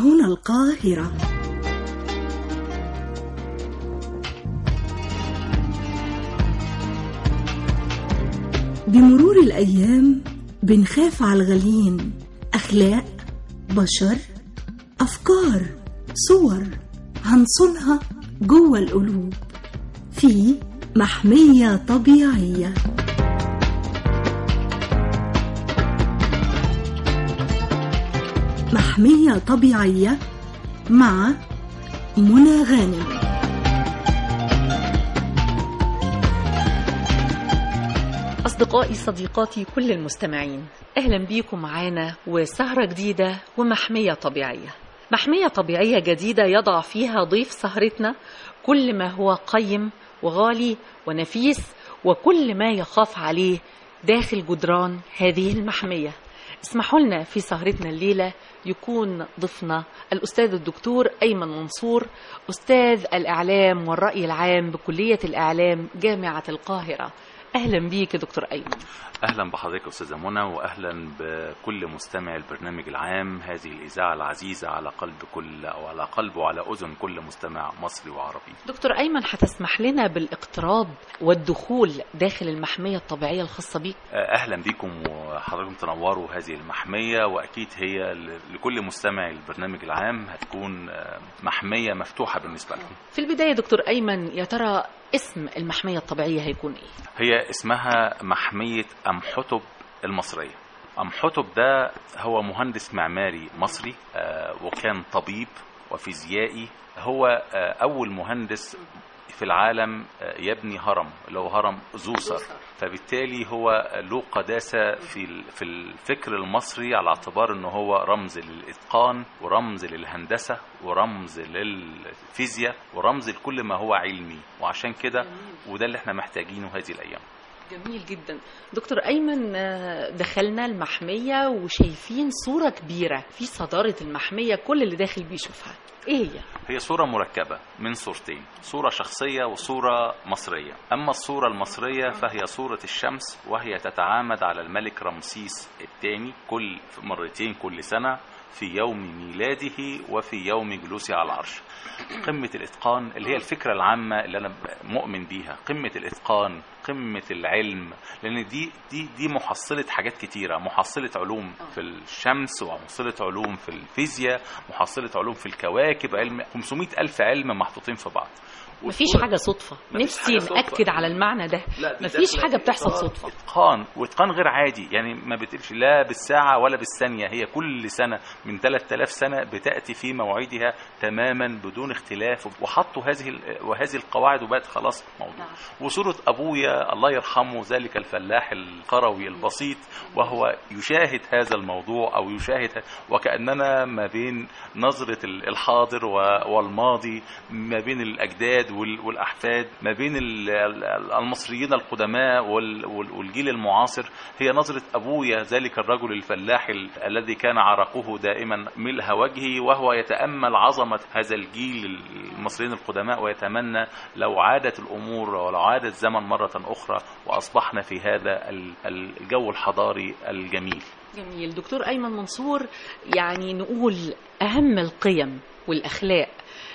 هنا القاهرة بمرور الأيام بنخاف على الغاليين أخلاق بشر أفكار صور هنصونها جوه القلوب في محمية طبيعية محمية طبيعية مع منى غانم أصدقائي صديقاتي كل المستمعين أهلا بيكم معانا وسهرة جديدة ومحمية طبيعية محمية طبيعية جديدة يضع فيها ضيف سهرتنا كل ما هو قيم وغالي ونفيس وكل ما يخاف عليه داخل جدران هذه المحمية اسمحوا لنا في سهرتنا الليلة يكون ضيفنا الأستاذ الدكتور أيمن منصور أستاذ الإعلام والرأي العام بكلية الإعلام جامعة القاهرة أهلا بيك يا دكتور أيمن اهلا بحضرتك استاذه منى واهلا بكل مستمع البرنامج العام هذه الاذاعه العزيزه على قلب كل او على قلب وعلى اذن كل مستمع مصري وعربي دكتور أيمن هتسمح لنا بالاقتراب والدخول داخل المحمية الطبيعية الخاصة بيك اهلا بكم وحضراتكم تنوروا هذه المحميه واكيد هي ل- لكل مستمع البرنامج العام هتكون محميه مفتوحه بالنسبه لهم في البداية دكتور أيمن يا ترى اسم المحمية الطبيعية هيكون إيه؟ هي اسمها محميه ام حتب المصريه ام حتب ده هو مهندس معماري مصري آه، وكان طبيب وفيزيائي هو آه، اول مهندس في العالم آه، يبني هرم اللي هو هرم زوسر فبالتالي هو له قداسة في ال- في الفكر المصري على اعتبار انه هو رمز للاتقان ورمز للهندسة ورمز للفيزياء ورمز لكل ما هو علمي وعشان كده وده اللي احنا محتاجينه هذه الايام جميل جدا دكتور أيمن آه، دخلنا المحمية وشايفين صورة كبيرة في صدارة المحمية كل اللي داخل بيشوفها إيه هي؟ هي صورة مركبة من صورتين صورة شخصية وصورة مصرية أما الصورة المصرية فهي صورة الشمس وهي تتعامد على الملك رمسيس الثاني كل مرتين كل سنة في يوم ميلاده وفي يوم جلوسه على العرش قمة الإتقان اللي هي الفكرة العامة اللي أنا مؤمن بيها قمة الإتقان قمة العلم لأن دي دي دي محصلة حاجات كتيرة محصلة علوم في الشمس ومحصلة علوم في الفيزياء محصلة علوم في الكواكب علم 500 ألف علم محطوطين في بعض مفيش والصورة- حاجة صدفة مفيش نفسي حاجة صدفة. نأكد على المعنى ده لا، دي مفيش داخلة حاجة في بتحصل إطار صدفة اتقان واتقان غير عادي يعني ما بتقلش لا بالساعه ولا بالثانيه هي كل سنه من 3000 سنه بتاتي في موعدها تماما بدون اختلاف وحطوا هذه ال- وهذه القواعد وبقت خلاص موضوع نعم. وصوره ابويا الله يرحمه ذلك الفلاح القروي البسيط وهو يشاهد هذا الموضوع او يشاهد وكاننا ما بين نظره ال- الحاضر و- والماضي ما بين الاجداد وال- والاحفاد ما بين ال- ال- المصريين القدماء وال- وال- والجيل المعاصر هي نظرة أبويا ذلك الرجل الفلاح ال- الذي كان عرقه دائما ملء وجهه وهو يتأمل عظمة هذا الجيل المصريين القدماء ويتمنى لو عادت الأمور ولو عاد الزمن مرة أخرى وأصبحنا في هذا ال- الجو الحضاري الجميل جميل دكتور أيمن منصور يعني نقول أهم القيم والأخلاق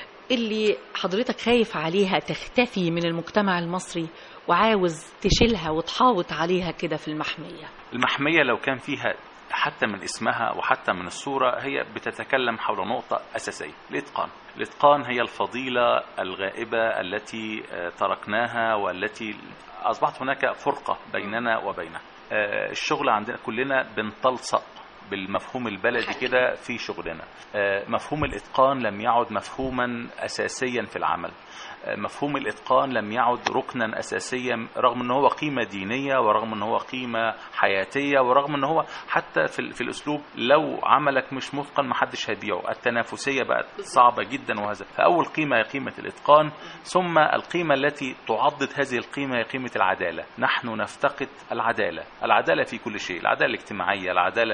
اللي حضرتك خايف عليها تختفي من المجتمع المصري وعاوز تشيلها وتحاوط عليها كده في المحمية المحمية لو كان فيها حتى من اسمها وحتى من الصورة هي بتتكلم حول نقطة أساسية الإتقان الإتقان هي الفضيلة الغائبة التي آه، تركناها والتي أصبحت هناك فرقة بيننا وبينها آه، الشغل عندنا كلنا بنتلصق بالمفهوم البلدي كده في شغلنا آه، مفهوم الإتقان لم يعد مفهوما أساسيا في العمل آه، مفهوم الإتقان لم يعد ركنا أساسيا رغم أنه هو قيمة دينية ورغم أنه هو قيمة حياتية ورغم أنه هو حتى في, ال- في الأسلوب لو عملك مش متقن محدش هيبيعه التنافسية بقت صعبة جدا وهذا فأول قيمة هي قيمة الإتقان ثم القيمة التي تعضد هذه القيمة هي قيمة العدالة نحن نفتقد العدالة العدالة في كل شيء العدالة الاجتماعية العدالة حتى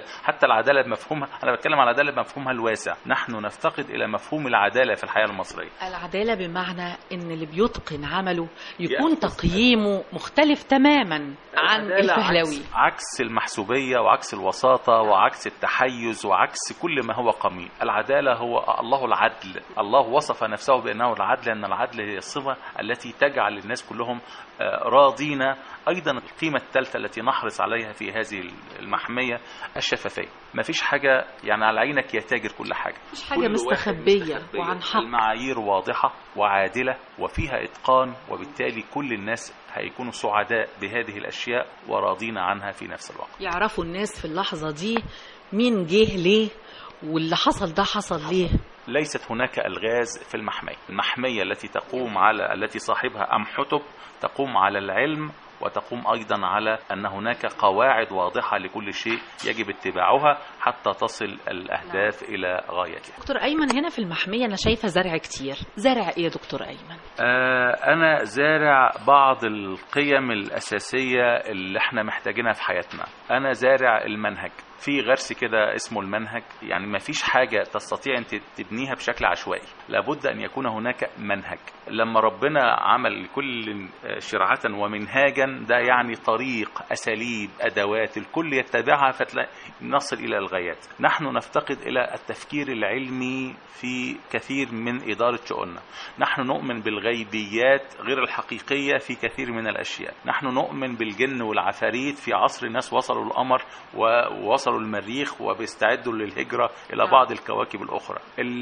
العداله بمفهومها انا بتكلم على العداله بمفهومها الواسع نحن نفتقد الى مفهوم العداله في الحياه المصريه العدالة بمعنى ان اللي بيتقن عمله يكون يأخذ- تقييمه مختلف تماما عن العدالة الفهلوي عكس, عكس المحسوبية وعكس الوساطة وعكس التحيز وعكس كل ما هو قميء العدالة هو الله العدل الله وصف نفسه بأنه العدل أن العدل هي الصفة التي تجعل الناس كلهم آه، راضين أيضا القيمة الثالثة التي نحرص عليها في هذه المحمية الشفافية ما فيش حاجة يعني على عينك يا تاجر كل حاجة مش حاجة كل واحد مستخبية وعن حق المعايير واضحة وعادلة وفيها إتقان وبالتالي كل الناس هيكونوا سعداء بهذه الأشياء وراضين عنها في نفس الوقت يعرفوا الناس في اللحظة دي مين جه ليه واللي حصل ده حصل ليه ليست هناك الغاز في المحميه المحميه التي تقوم على التي صاحبها ام حتب تقوم على العلم وتقوم ايضا على ان هناك قواعد واضحه لكل شيء يجب اتباعها حتى تصل الاهداف الى غايتها دكتور أيمن هنا في المحمية أنا شايفة زرع كتير زرع إيه يا دكتور أيمن؟ آه، أنا زارع بعض القيم الأساسية اللي احنا محتاجينها في حياتنا أنا زارع المنهج في غرس كده اسمه المنهج يعني ما فيش حاجة تستطيع أن تبنيها بشكل عشوائي لابد أن يكون هناك منهج لما ربنا عمل لكل شرعة ومنهاجا ده يعني طريق أساليب أدوات الكل يتبعها فتلاقي نصل إلى الغايات نحن نفتقد إلى التفكير العلمي في كثير من إدارة شؤوننا نحن نؤمن بالغيبيات غير الحقيقية في كثير من الأشياء نحن نؤمن بالجن والعفاريت في عصر الناس وصلوا القمر ووصلوا المريخ وبيستعدوا للهجرة إلى نعم. بعض الكواكب الأخرى ال-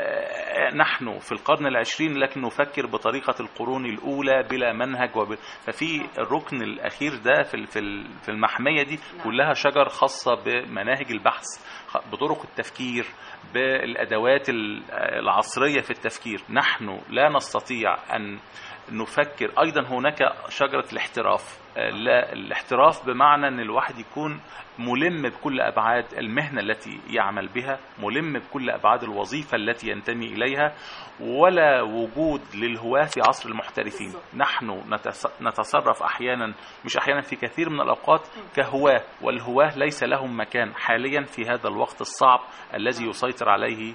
آه، نحن في القرن العشرين لكن نفكر بطريقة القرون الأولى بلا منهج وب... ففي الركن الأخير ده في ال- في ال- في المحمية دي كلها شجر خاصة بمناهج البحث خ- بطرق التفكير بالادوات ال- العصريه في التفكير نحن لا نستطيع ان نفكر ايضا هناك شجره الاحتراف آه، لا الاحتراف بمعنى ان الواحد يكون ملم بكل ابعاد المهنه التي يعمل بها ملم بكل ابعاد الوظيفه التي ينتمي اليها ولا وجود للهواه في عصر المحترفين نحن نتس- نتصرف احيانا مش احيانا في كثير من الاوقات كهواه والهواه ليس لهم مكان حاليا في هذا الوقت الصعب الذي يسيطر عليه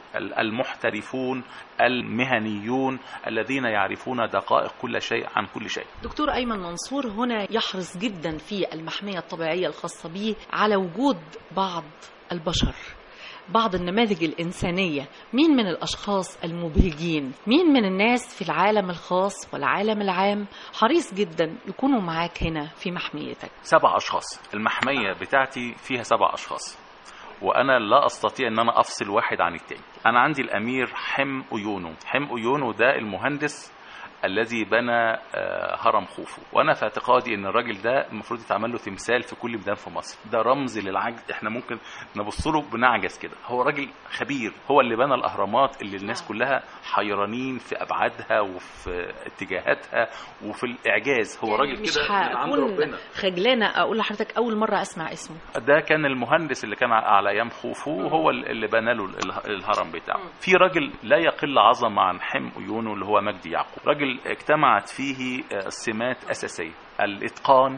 المحترفون المهنيون الذين يعرفون دقائق كل شيء عن كل شيء دكتور أيمن منصور هنا يحرص جدا في المحمية الطبيعية الخاصة به على وجود بعض البشر بعض النماذج الإنسانية مين من الأشخاص المبهجين مين من الناس في العالم الخاص والعالم العام حريص جدا يكونوا معاك هنا في محميتك سبع اشخاص المحميه بتاعتي فيها سبع اشخاص وانا لا استطيع ان انا افصل واحد عن التاني انا عندي الامير حم ايونو حم ايونو ده المهندس الذي بنى آه، هرم خوفو وانا في اعتقادي ان الراجل ده المفروض يتعمل له تمثال في كل ميدان في مصر ده رمز للعجز احنا ممكن نبص له بنعجز كده هو راجل خبير هو اللي بنى الاهرامات اللي الناس كلها حيرانين في ابعادها وفي اتجاهاتها وفي الاعجاز هو راجل مش كده من عند هكون ربنا خجلانة أقول لحضرتك أول مرة أسمع اسمه ده كان المهندس اللي كان على ايام خوفو هو اللي بنى له اله- الهرم بتاعه في راجل لا يقل عظمه عن حم ايونو اللي هو مجدي يعقوب راجل اجتمعت فيه آه، سمات اساسيه الاتقان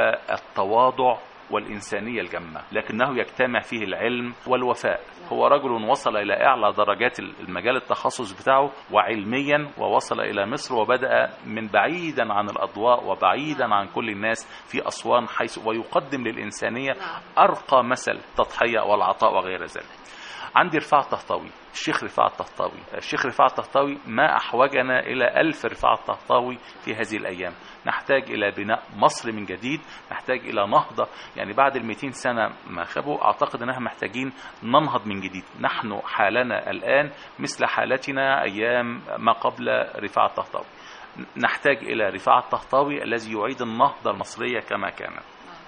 والتواضع والإنسانية الجمة لكنه يجتمع فيه العلم والوفاء هو رجل وصل إلى أعلى درجات المجال التخصص بتاعه وعلميا ووصل إلى مصر وبدأ من بعيدا عن الأضواء وبعيدا عن كل الناس في أسوان حيث ويقدم للإنسانية أرقى مثل التضحية والعطاء وغير ذلك عندي رفاعة الطهطاوي الشيخ رفاعة الطهطاوي الشيخ رفاعة الطهطاوي ما أحوجنا إلى ألف رفاعة الطهطاوي في هذه الأيام نحتاج إلى بناء مصر من جديد نحتاج إلى نهضة يعني بعد ال 200 سنة ما خبوا أعتقد أنها محتاجين ننهض من جديد نحن حالنا الآن مثل حالتنا أيام ما قبل رفاعة الطهطاوي نحتاج إلى رفاعة الطهطاوي الذي يعيد النهضة المصرية كما كانت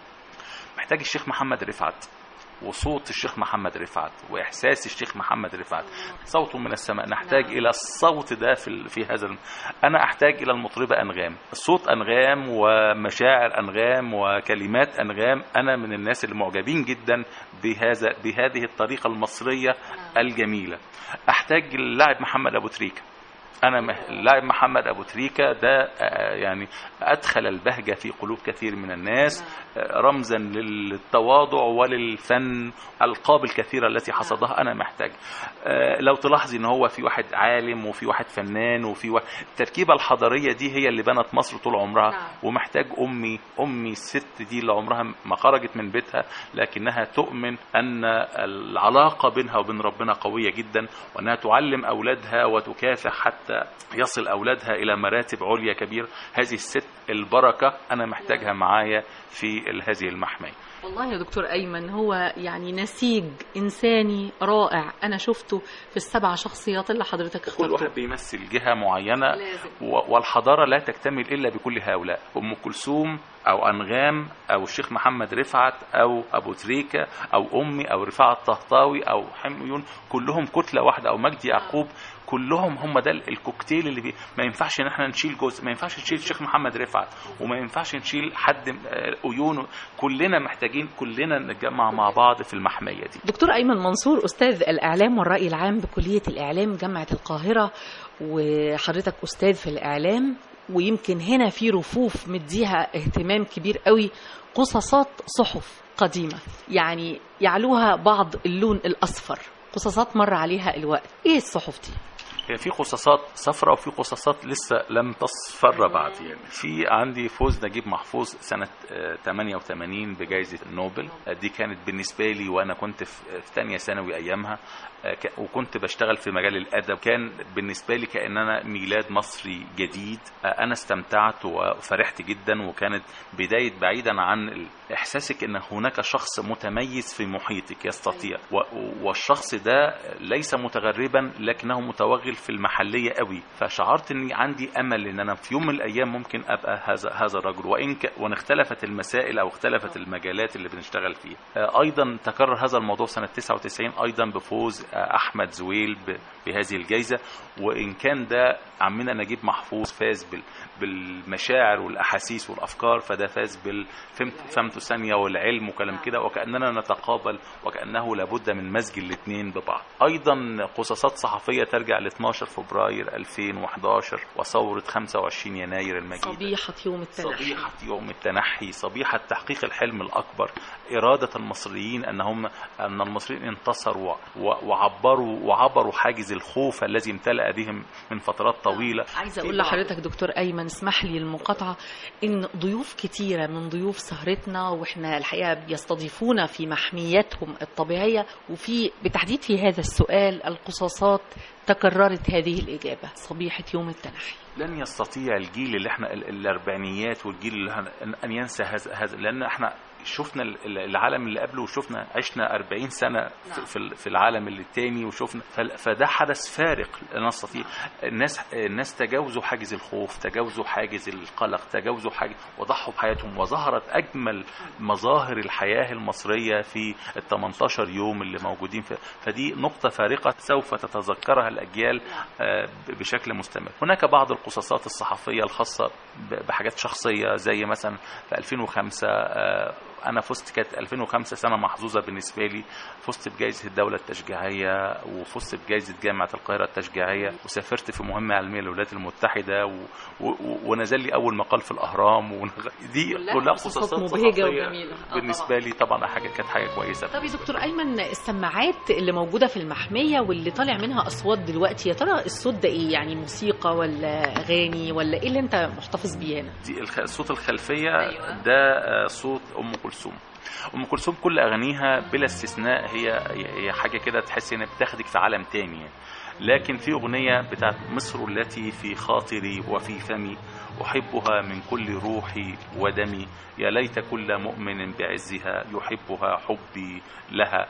محتاج الشيخ محمد رفعت وصوت الشيخ محمد رفعت واحساس الشيخ محمد رفعت صوت من السماء نحتاج نعم. الى الصوت ده في ال- في هذا الم... انا احتاج الى المطربه انغام الصوت انغام ومشاعر انغام وكلمات انغام انا من الناس المعجبين جدا بهذا بهذه الطريقه المصريه الجميله احتاج اللاعب محمد ابو تريكه انا مه- اللاعب محمد ابو تريكه ده آه، يعني ادخل البهجه في قلوب كثير من الناس آه، رمزا للتواضع وللفن القاب الكثيره التي حصدها انا محتاج آه، لو تلاحظي ان هو في واحد عالم وفي واحد فنان وفي واحد التركيبه الحضاريه دي هي اللي بنت مصر طول عمرها نعم. ومحتاج امي امي الست دي اللي عمرها ما خرجت من بيتها لكنها تؤمن ان العلاقه بينها وبين ربنا قويه جدا وانها تعلم اولادها وتكافح حتى يصل اولادها الى مراتب عليا كبيره هذه الست البركه انا محتاجها معايا في ال- هذه المحميه والله يا دكتور أيمن هو يعني نسيج إنساني رائع أنا شفته في السبع شخصيات اللي حضرتك كل واحد اخترته بيمثل جهه معينه لازم. و- والحضاره لا تكتمل الا بكل هؤلاء ام كلثوم او انغام او الشيخ محمد رفعت او ابو تريكه او امي او رفاعه الطهطاوي او حميون كلهم كتله واحده او مجدي يعقوب كلهم هم ده الكوكتيل اللي بي... ما ينفعش ان احنا نشيل جزء ما ينفعش نشيل الشيخ محمد رفعت وما ينفعش نشيل حد آه، عيونه كلنا محتاجين كلنا نتجمع مع بعض في المحميه دي دكتور أيمن منصور أستاذ الإعلام والرأي العام بكلية الإعلام جامعة القاهرة وحضرتك أستاذ في الإعلام ويمكن هنا في رفوف مديها اهتمام كبير قوي قصصات صحف قديمة يعني يعلوها بعض اللون الأصفر قصصات مر عليها الوقت ايه الصحف دي هي في قصاصات صفراء وفي قصاصات لسه لم تصفر بعد يعني في عندي فوز نجيب محفوظ سنة آه، 88 بجائزة النوبل آه، دي كانت بالنسبة لي وأنا كنت في في تانية ثانوي أيامها آه، ك- وكنت بشتغل في مجال الأدب كان بالنسبة لي كأننا ميلاد مصري جديد آه، أنا استمتعت وفرحت جدا وكانت بداية بعيدا عن ال- إحساسك أن هناك شخص متميز في محيطك يستطيع و- والشخص ده ليس متغربا لكنه متوغل في المحلية قوي فشعرت أني عندي أمل أن أنا في يوم من الأيام ممكن أبقى هذا هذا الرجل وإن ك... وإن اختلفت المسائل أو اختلفت المجالات اللي بنشتغل فيها آه، أيضا تكرر هذا الموضوع سنة 99 أيضا بفوز آه، أحمد زويل ب... بهذه الجائزة وإن كان ده عمنا نجيب محفوظ فاز بال... بالمشاعر والأحاسيس والأفكار فده فاز بال فهمت فهمته ثانية والعلم وكلام كده وكأننا نتقابل وكأنه لابد من مزج الاثنين ببعض أيضا قصصات صحفية ترجع ل 12 فبراير 2011 وثورة 25 يناير المجيدة صبيحة يوم التنحي صبيحة يوم التنحي صبيحة تحقيق الحلم الأكبر إرادة المصريين أنهم أن المصريين انتصروا و- وعبروا وعبروا حاجز الخوف الذي امتلأ بهم من فترات طويلة عايزه اقول لحضرتك دكتور ايمن اسمح لي المقاطعه ان ضيوف كتيره من ضيوف سهرتنا واحنا الحقيقه بيستضيفونا في محمياتهم الطبيعيه وفي بالتحديد في هذا السؤال القصاصات تكررت هذه الاجابه صبيحه يوم التنحي لن يستطيع الجيل اللي احنا ال- الاربعينيات والجيل اللي احنا ان أن ينسى هذا هذا لان احنا شفنا ال- ال- العالم اللي قبله وشفنا عشنا 40 سنه في- في ال- في العالم اللي التاني وشفنا فل- فده حدث فارق لا نستطيع الناس الناس تجاوزوا حاجز الخوف تجاوزوا حاجز القلق تجاوزوا حاجز وضحوا بحياتهم وظهرت اجمل مظاهر الحياه المصريه في ال 18 يوم اللي موجودين في فدي نقطه فارقه سوف تتذكرها الاجيال آه، ب- بشكل مستمر هناك بعض القصصات الصحفيه الخاصه ب- بحاجات شخصيه زي مثلا في 2005 آه، انا فزت كانت 2005 سنه محظوظه بالنسبه لي فزت بجائزه الدوله التشجيعيه وفزت بجائزه جامعه القاهره التشجيعيه وسافرت في مهمه علميه للولايات المتحده و... و... ونزل لي اول مقال في الاهرام ون... دي كلها كلها قصصات قصصات مبهجة صحفية وجميلة. آه بالنسبه لي طبعا حاجه كانت حاجه كويسه طب يا دكتور ايمن السماعات اللي موجوده في المحميه واللي طالع منها اصوات دلوقتي يا ترى الصوت ده ايه يعني موسيقى ولا اغاني ولا ايه اللي انت محتفظ بيه هنا دي الخ... صوت الخلفيه أيوة. ده آه، صوت ام كلثوم ام كلثوم كل اغانيها بلا استثناء هي هي حاجه كده تحس ان بتاخدك في عالم تاني يعني. لكن في اغنيه بتاعت مصر التي في خاطري وفي فمي احبها من كل روحي ودمي يا ليت كل مؤمن بعزها يحبها حبي لها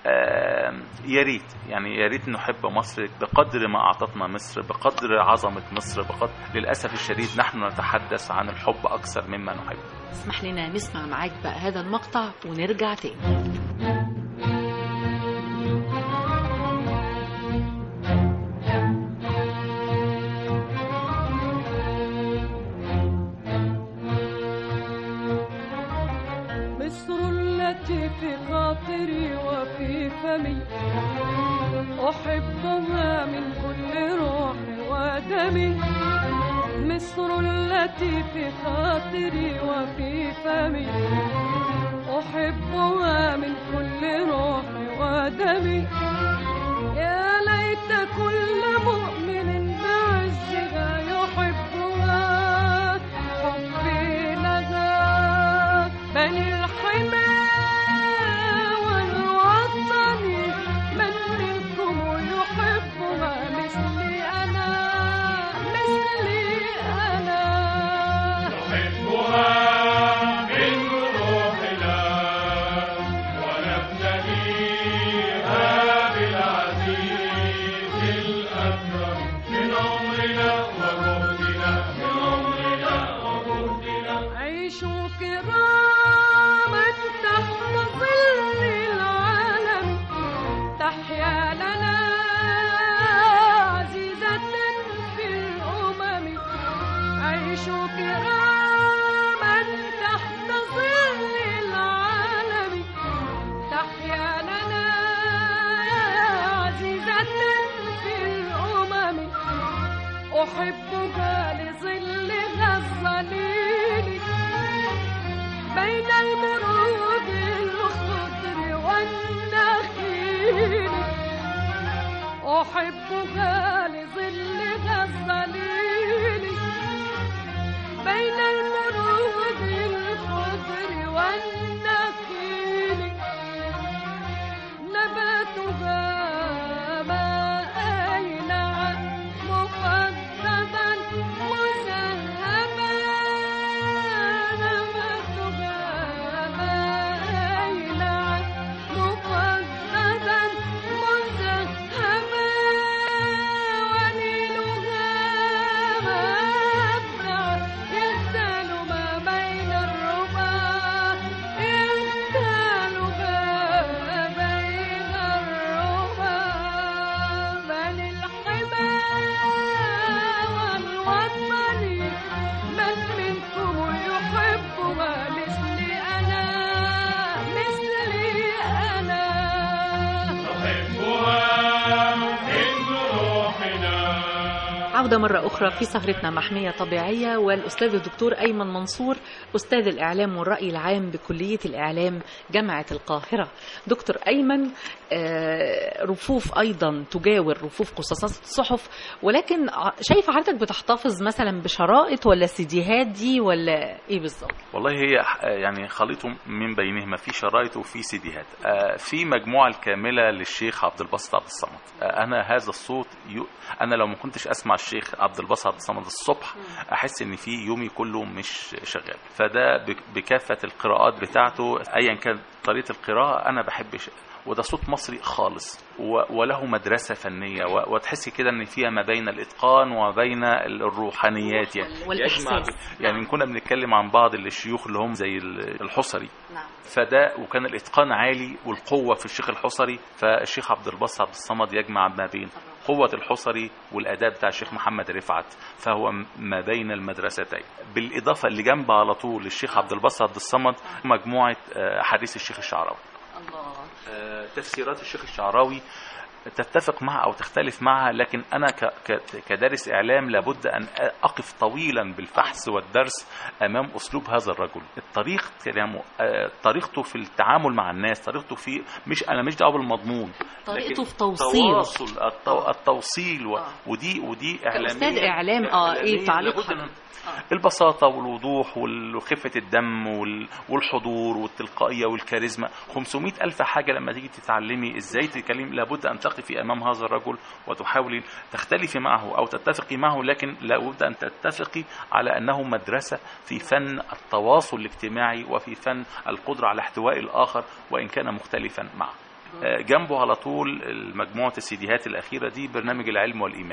آم، يا ريت يعني يا ريت نحب مصر بقدر ما اعطتنا مصر بقدر عظمه مصر بقدر للاسف الشديد نحن نتحدث عن الحب اكثر مما نحب اسمح لنا نسمع معاك بقى هذا المقطع ونرجع تاني مصر التي في خاطري فمي أحبها من كل روح ودم ودمي مصر التي في خاطري وفي فمي أحبها من كل روحي ودمي يا ليت كل مؤمن بعزها يحبها حبي لها بني الحمى والوطن من منكم يحبها مثلي أنا مثلي أنا نحبها من روحنا ونبتديها بالعزيز الأكرم من عمرنا وجهدنا من عمرنا وجهدنا عيشوا كراما تحت ظل العالم تحيا لنا عزيزة في الأمم عيشوا كراما تحت ظل العالم تحيا لنا عزيزة في الأمم أحبها لظلها الظليل بين المروج الخضر والنخيل أحبها لظلها الظليل بين المروج الخضر والنخيل نباتها ما أينع مفضلا مذهبا نباتها ما أينع مفضلا مذهبا ونيلها مبدع يغتال ما بين الربا يغتال ما بين الربا بل الحمى والوطن من منكم يحبها مثلي أنا مثلي أنا نحبها من روحنا عودة مرة أخرى في سهرتنا محمية طبيعية والأستاذ الدكتور أيمن منصور أستاذ الإعلام والرأي العام بكلية الإعلام جامعة القاهرة دكتور أيمن آه، رفوف أيضا تجاور رفوف قصاصات الصحف ولكن ع- شايف حضرتك بتحتفظ مثلا بشرائط ولا سيديهات دي ولا إيه بالظبط؟ والله هي ح- يعني خليط من بينهما في شرايط وفي سيديهات آه، في مجموعة الكاملة للشيخ عبد الباسط عبد الصمد آه، أنا هذا الصوت يو أنا لو ما كنتش أسمع الشيخ عبد الباسط عبد الصمد الصبح أحس إن في يومي كله مش شغال فده بك- بكافة القراءات بتاعته أيا كان طريقة القراءة أنا بحب ش- وده صوت مصري خالص و- وله مدرسة فنية و- وتحسي كده ان فيها ما بين الاتقان وما بين الروحانيات يعني والإحساس. يجمع يعني إن كنا بنتكلم عن بعض الشيوخ اللي هم زي الحصري نعم فده وكان الاتقان عالي والقوه في الشيخ الحصري فالشيخ عبد الباسط عبد الصمد يجمع ما بين قوة الحصري والأداء بتاع الشيخ محمد رفعت فهو م- ما بين المدرستين بالإضافة اللي جنب على طول الشيخ عبد الباسط عبد الصمد مجموعة آه، حديث الشيخ الشعراوي الله آه، تفسيرات الشيخ الشعراوي تتفق معها او تختلف معها لكن انا ك- ك- كدارس اعلام لابد ان اقف طويلا بالفحص والدرس امام اسلوب هذا الرجل الطريق كلامه آه، طريقته في التعامل مع الناس طريقته في مش انا مش دعوه بالمضمون طريقته لكن في توصيل. تواصل التو- التوصيل و... آه. ودي ودي اعلاميه كأستاذ إعلام، آه، إيه إعلامية تعليق لابد حضرتك؟ إن- البساطة والوضوح وال- وخفة الدم وال- والحضور والتلقائية والكاريزما 500 ألف حاجة لما تيجي تتعلمي إزاي تتكلمي لابد أن تقفي أمام هذا الرجل وتحاولي تختلفي معه أو تتفقي معه لكن لابد أن تتفقي على أنه مدرسة في فن التواصل الاجتماعي وفي فن القدرة على احتواء الآخر وإن كان مختلفا معه آه، جنبه على طول مجموعة السيديهات الأخيرة دي برنامج العلم والإيمان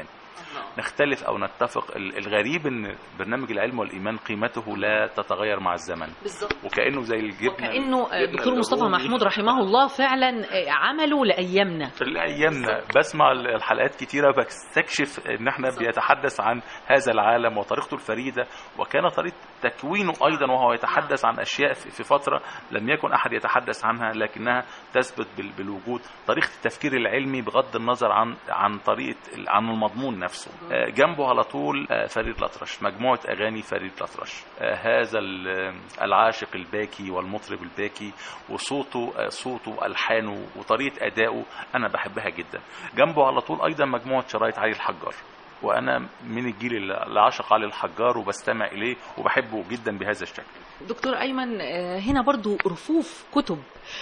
نختلف او نتفق ال- الغريب ان برنامج العلم والايمان قيمته لا تتغير مع الزمن بالظبط وكانه زي الجبنه وكأنه الجبنة الدكتور مصطفى الرومي. محمود رحمه الله فعلا عمله لأيامنا في ايامنا بسمع الحلقات كتيره بستكشف ان احنا بيتحدث عن هذا العالم وطريقته الفريده وكان طريقه تكوينه ايضا وهو يتحدث عن اشياء في في فتره لم يكن احد يتحدث عنها لكنها تثبت بال- للوجود طريقه التفكير العلمي بغض النظر عن عن طريقه عن المضمون نفسه آه، جنبه على طول آه، فريد الأطرش مجموعه اغاني فريد الأطرش آه، هذا ال- العاشق الباكي والمطرب الباكي وصوته آه، صوته الحانه وطريقه ادائه انا بحبها جدا جنبه على طول ايضا مجموعه شرايط علي الحجار وانا من الجيل اللي عاشق علي الحجار وبستمع اليه وبحبه جدا بهذا الشكل دكتور أيمن آه، هنا برضو رفوف كتب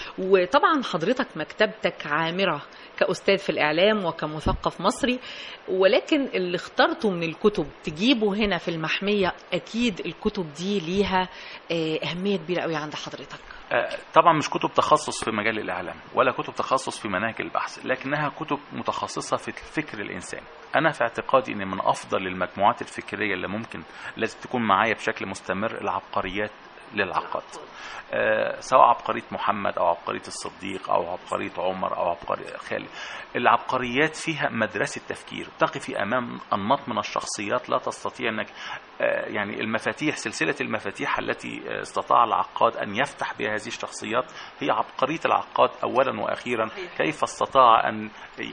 وطبعا حضرتك مكتبتك عامرة كأستاذ في الإعلام وكمثقف مصري ولكن اللي اخترته من الكتب تجيبه هنا في المحمية أكيد الكتب دي ليها آه، أهمية كبيرة قوي عند حضرتك آه، طبعا مش كتب تخصص في مجال الإعلام ولا كتب تخصص في مناهج البحث لكنها كتب متخصصة في الفكر الإنساني أنا في اعتقادي أن من أفضل المجموعات الفكرية اللي ممكن لازم تكون معايا بشكل مستمر العبقريات للعقاد آه، سواء عبقرية محمد أو عبقرية الصديق أو عبقرية عمر أو عبقرية خالد العبقريات فيها مدرسة تفكير تقفي أمام أنماط من الشخصيات لا تستطيع أنك آه، يعني المفاتيح سلسلة المفاتيح التي آه، استطاع العقاد أن يفتح بها هذه الشخصيات هي عبقرية العقاد أولا وأخيرا كيف استطاع أن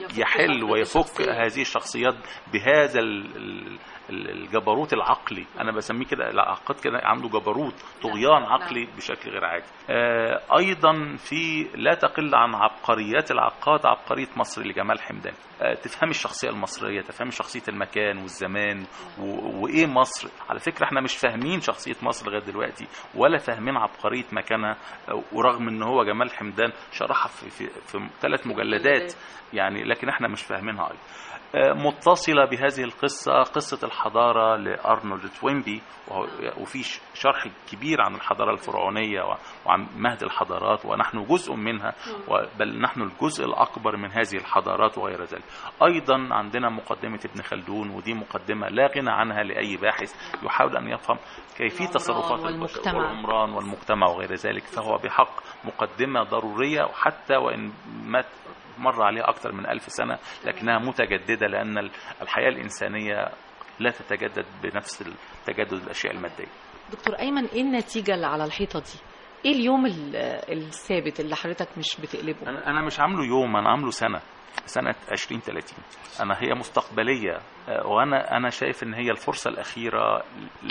يحل ويفك هذه الشخصيات بهذا ال- ال- ال- الجبروت العقلي انا بسميه كده العقاد كده عنده جبروت طغيان عقلي بشكل غير عادي آه، ايضا في لا تقل عن عبقريات العقاد عبقريه مصر لجمال حمدان آه، تفهم الشخصيه المصريه تفهم شخصيه المكان والزمان و- وايه مصر على فكره احنا مش فاهمين شخصيه مصر لغايه دلوقتي ولا فاهمين عبقريه مكانها آه، ورغم ان هو جمال حمدان شرحها في في, في ثلاث مجلدات يعني لكن احنا مش فاهمينها ايضا آه، متصلة بهذه القصة قصة الحضارة لأرنولد توينبي وهو- وفي ش- شرح كبير عن الحضارة الفرعونية و- وعن مهد الحضارات ونحن جزء منها و- بل نحن الجزء الأكبر من هذه الحضارات وغير ذلك أيضا عندنا مقدمة ابن خلدون ودي مقدمة لا غنى عنها لأي باحث يحاول أن يفهم كيفية العمران تصرفات البشر والمجتمع. والعمران والمجتمع وغير ذلك فهو بحق مقدمة ضرورية وحتى وإن مات مر عليها أكثر من ألف سنة لكنها متجددة لأن ال- الحياة الإنسانية لا تتجدد بنفس تجدد الأشياء المادية دكتور أيمن إيه النتيجة اللي على الحيطة دي إيه اليوم ال- الثابت اللي حضرتك مش بتقلبه أنا أنا مش عامله يوم أنا عامله سنة سنة 2030 أنا هي مستقبلية آه، وأنا أنا شايف إن هي الفرصة الأخيرة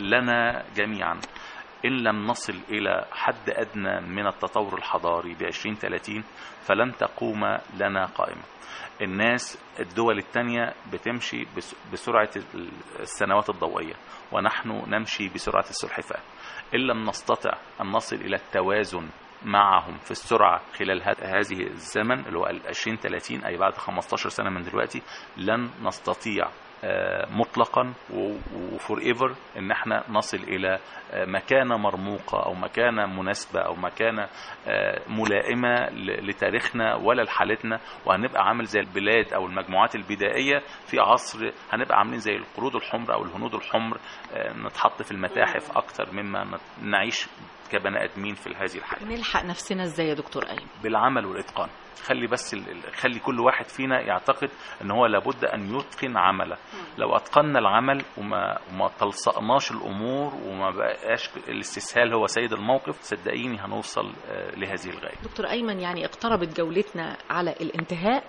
لنا جميعا إن لم نصل إلى حد أدنى من التطور الحضاري ب 2030 فلن تقوم لنا قائمة الناس الدول التانية بتمشي بس- بسرعة السنوات الضوئية ونحن نمشي بسرعة السلحفاة إن لم نستطع أن نصل إلى التوازن معهم في السرعة خلال ه- هذه الزمن اللي هو ال 2030 أي بعد 15 سنة من دلوقتي لن نستطيع آه، مطلقا وفور ايفر ان احنا نصل الى آه، مكانه مرموقه او مكانه مناسبه او مكانه آه، ملائمه ل- لتاريخنا ولا لحالتنا وهنبقى عامل زي البلاد او المجموعات البدائيه في عصر هنبقى عاملين زي القرود الحمر او الهنود الحمر آه، نتحط في المتاحف اكتر مما نت- نعيش كبني ادمين في هذه الحياه نلحق نفسنا إزاي يا دكتور أيمن بالعمل والاتقان خلي بس ال- ال- خلي كل واحد فينا يعتقد ان هو لابد ان يتقن عمله لو اتقنا العمل وما وما تلصقناش الامور وما بقاش الاستسهال هو سيد الموقف صدقيني هنوصل آه، لهذه الغايه دكتور أيمن يعني اقتربت جولتنا على الانتهاء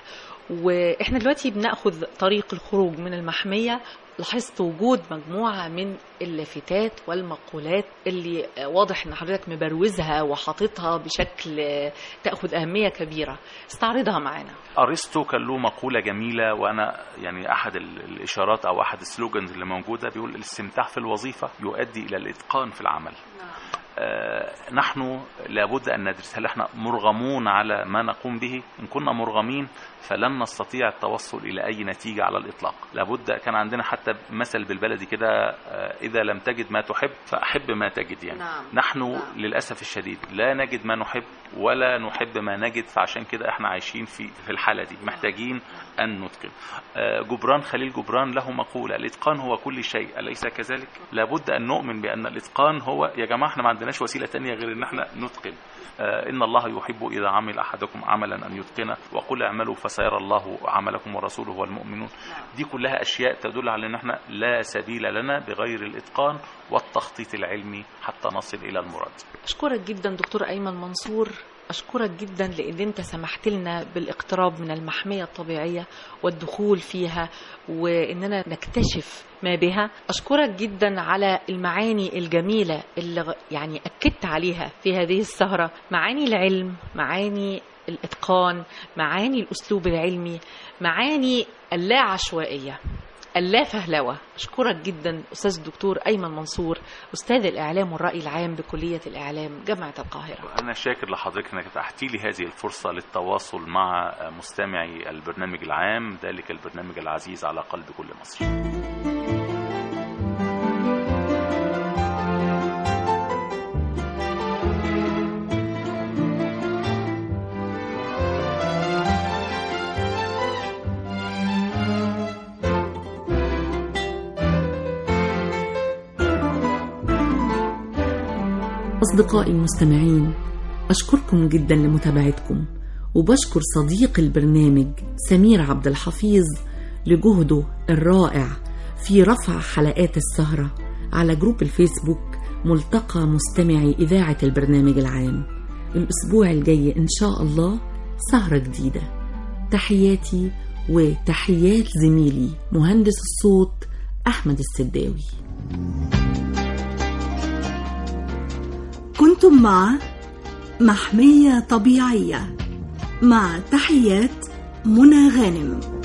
وإحنا دلوقتي بناخذ طريق الخروج من المحمية لاحظت وجود مجموعة من اللافتات والمقولات اللي واضح ان حضرتك مبروزها وحاططها بشكل تأخذ أهمية كبيرة استعرضها معانا ارسطو كان له مقوله جميله وانا يعني احد ال- الاشارات او احد السلوجنز اللي موجوده بيقول الاستمتاع في الوظيفه يؤدي الى الاتقان في العمل آه، نحن لابد ان ندرس هل احنا مرغمون على ما نقوم به ان كنا مرغمين فلن نستطيع التوصل الى اي نتيجه على الاطلاق لابد كان عندنا حتى مثل بالبلدي كده آه، اذا لم تجد ما تحب فاحب ما تجد يعني نعم. نحن نعم. للاسف الشديد لا نجد ما نحب ولا نحب ما نجد فعشان كده احنا عايشين في في الحاله دي محتاجين ان نتقن آه، جبران خليل جبران له مقوله الاتقان هو كل شيء اليس كذلك لابد ان نؤمن بان الاتقان هو يا جماعه احنا ما عندناش وسيله تانية غير ان احنا نتقن آه، ان الله يحب اذا عمل احدكم عملا ان يتقنه وقل اعملوا فسيرى الله عملكم ورسوله والمؤمنون دي كلها اشياء تدل على ان احنا لا سبيل لنا بغير الاتقان والتخطيط العلمي حتى نصل الى المراد أشكرك جدا دكتور أيمن منصور أشكرك جدا لأن أنت سمحت لنا بالاقتراب من المحمية الطبيعية والدخول فيها وإننا نكتشف ما بها أشكرك جدا على المعاني الجميلة اللي غ- يعني أكدت عليها في هذه السهرة معاني العلم معاني الإتقان معاني الأسلوب العلمي معاني اللا عشوائية اللا فهلوة أشكرك جدا أستاذ الدكتور أيمن منصور أستاذ الإعلام والرأي العام بكلية الإعلام جامعة القاهرة أنا شاكر لحضرتك أنك أتحتي لي هذه الفرصة للتواصل مع مستمعي البرنامج العام ذلك البرنامج العزيز على قلب كل مصري أصدقائي المستمعين أشكركم جدا لمتابعتكم وبشكر صديق البرنامج سمير عبد الحفيظ لجهده الرائع في رفع حلقات السهرة على جروب الفيسبوك ملتقى مستمعي إذاعة البرنامج العام الأسبوع الجاي إن شاء الله سهرة جديدة تحياتي وتحيات زميلي مهندس الصوت أحمد السداوي كنتم مع محمية طبيعية مع تحيات منى غانم